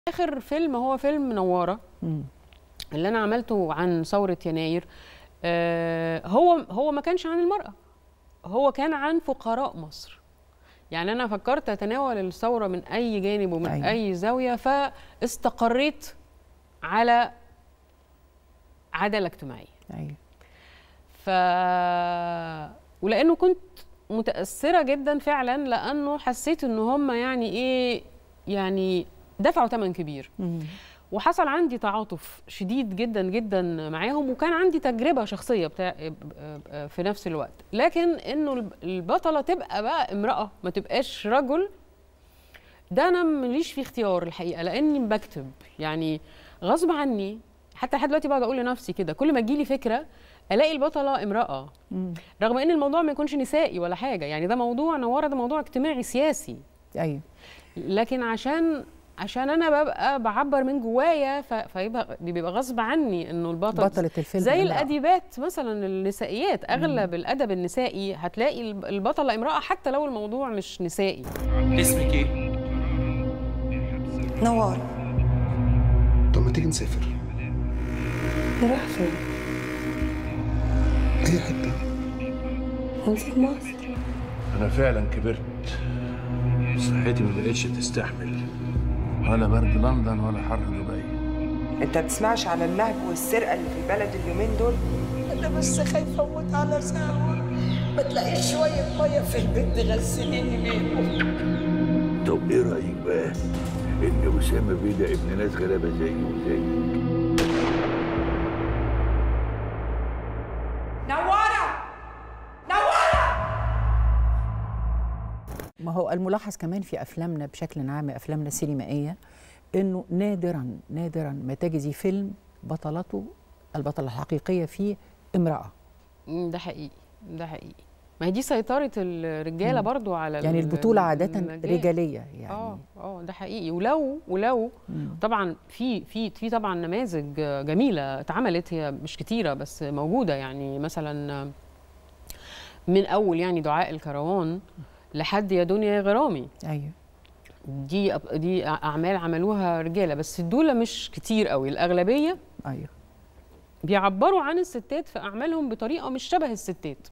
اخر فيلم هو فيلم نواره مم. اللي انا عملته عن ثوره يناير آه، هو هو ما كانش عن المراه هو كان عن فقراء مصر يعني انا فكرت اتناول الثوره من اي جانب ومن أيوة. أيوة. اي زاويه فاستقريت على عداله اجتماعيه ايوه ف ولانه كنت متاثره جدا فعلا لانه حسيت ان هم يعني ايه يعني دفعوا ثمن كبير مم. وحصل عندي تعاطف شديد جدا جدا معاهم وكان عندي تجربه شخصيه بتاع في نفس الوقت لكن انه البطله تبقى بقى امراه ما تبقاش رجل ده انا ماليش فيه اختيار الحقيقه لاني بكتب يعني غصب عني حتى لحد دلوقتي بقعد اقول لنفسي كده كل ما تجيلي فكره الاقي البطله امراه مم. رغم ان الموضوع ما يكونش نسائي ولا حاجه يعني ده موضوع نواره ده موضوع اجتماعي سياسي ايوه لكن عشان عشان انا ببقى بعبر من جوايا ف- فيبقى بيبقى غصب عني انه البطل بطلة الفيلم زي امرأة. الاديبات مثلا النسائيات اغلب الادب النسائي هتلاقي الب- البطله امراه حتى لو الموضوع مش نسائي اسمك ايه؟ نوار طب ما تيجي نسافر نروح فين؟ اي حته هنسيب مصر أنا فعلا كبرت صحتي ما بقتش تستحمل ولا برد لندن ولا حر دبي انت بتسمعش على النهب والسرقه اللي في البلد اليومين دول انا بس خايفه اموت على ساعه ما تلاقيش شويه ميه في البيت تغسليني بيهم طب ايه رايك بقى ان اسامه بيه ابن ناس غلابه زيي وزيك نواره نواره ما هو الملاحظ كمان في افلامنا بشكل عام افلامنا السينمائيه انه نادرا نادرا ما تجدي فيلم بطلته البطله الحقيقيه فيه امراه مم، ده حقيقي ده حقيقي ما هي دي سيطره الرجاله مم. برضو على يعني ال- البطوله عاده المجال. رجاليه يعني اه اه ده حقيقي ولو ولو مم. طبعا في في في طبعا نماذج جميله اتعملت هي مش كتيره بس موجوده يعني مثلا من اول يعني دعاء الكروان لحد يا دنيا يا غرامي ايوه دي أب- دي اعمال عملوها رجاله بس دول مش كتير قوي الاغلبيه ايوه بيعبروا عن الستات في اعمالهم بطريقه مش شبه الستات